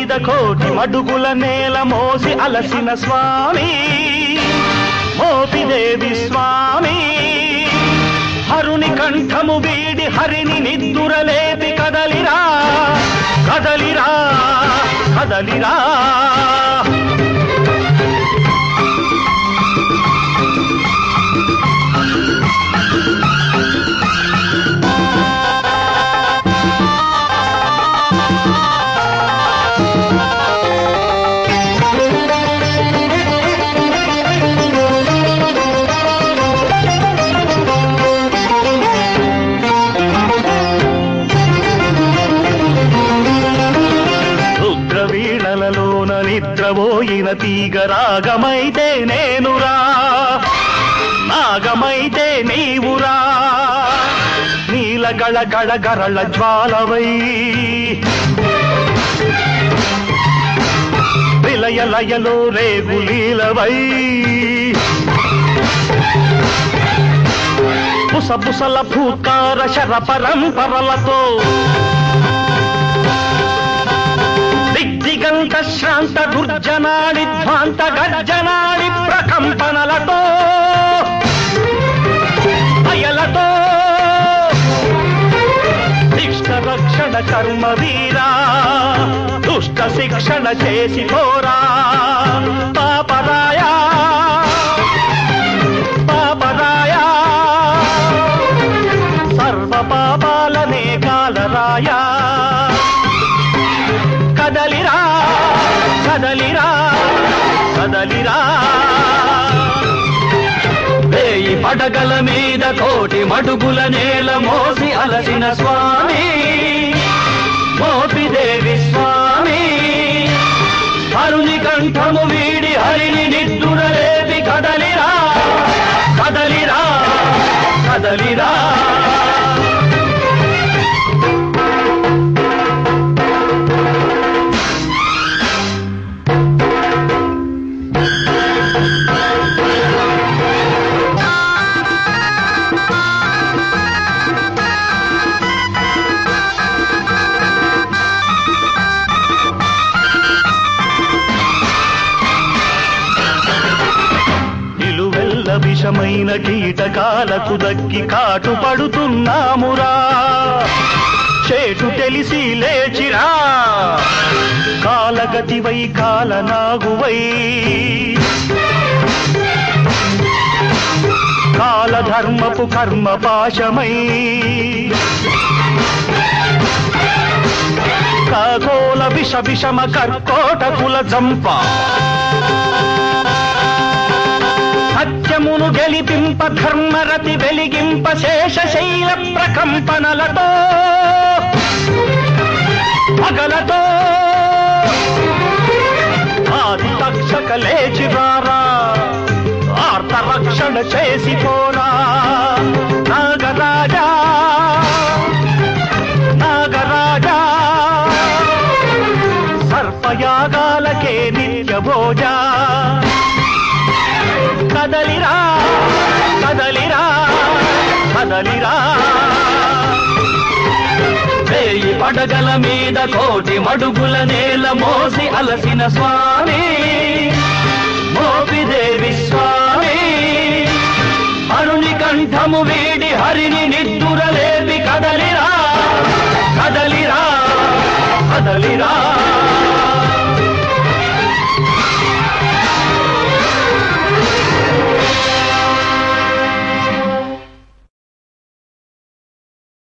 మీద కోటి మడుగుల నేల మోసి అలసిన స్వామి మోపిదేవి స్వామి హరుని కంఠము వీడి హరిని నిద్దురలేపి కదలిరా కదలిరా కదలిరా రుద్రవీణలలోన నిద్రపోయిన తీగ రాగమైతే నేనురా నాగమైతే నీవురా నీల గళ గళ గరళ జ్వాలవై విలయ లయలో రేగులీలవై పుస పుసల భూత్కార శర పరంపరలతో దిగ్దిగంత శ్రాంత దుర్జనాడి ధ్వాంత గర్జనాడి ప్రకంపనలతో అయలతో శిక్ష రక్షణ కర్మ వీరా దుష్ట శిక్షణ చేసి పోరా పాపరాయా పాపరాయా సర్వ పాపాలనే కాలరాయా కదలిరా కదలిరా కదలిరా వేయి పడగల మీద కోటి మడుగుల నేల మోసి అలసిన స్వామి మోపిదేవి స్వామి హరుని కంఠము వీడి హరిని నిద్దురలేపి కదలిరా కదలిరా కదలిరా నిలువెల్ల విషమైన కీటకాలకు దక్కి కాటు పడుతున్నామురా చేటు తెలిసి లేచిరా కాలగతివై కాలనాగువై కాలధర్మపు కర్మ పాశమై ఖగోళ విష విషమ కర్కోటకుల జంప సత్యమును గెలిపింప ధర్మరతి వెలిగింప శేషశైల ప్రకంపనలతో పగలతో ఆది తక్షక లేచిరారా ఆర్త రక్షణ చేసి పోరా నాగరాజా నాగరాజా సర్పయాగాలకే నిత్య భోజా కదలిరా కదలిరా కదలిరా వేయి పడగల మీద కోటి మడుగుల నేల మోసి అలసిన స్వామి మోపిదేవి స్వామి అరుని కంఠము వీడి హరిని నిద్దురలేపి కదలిరా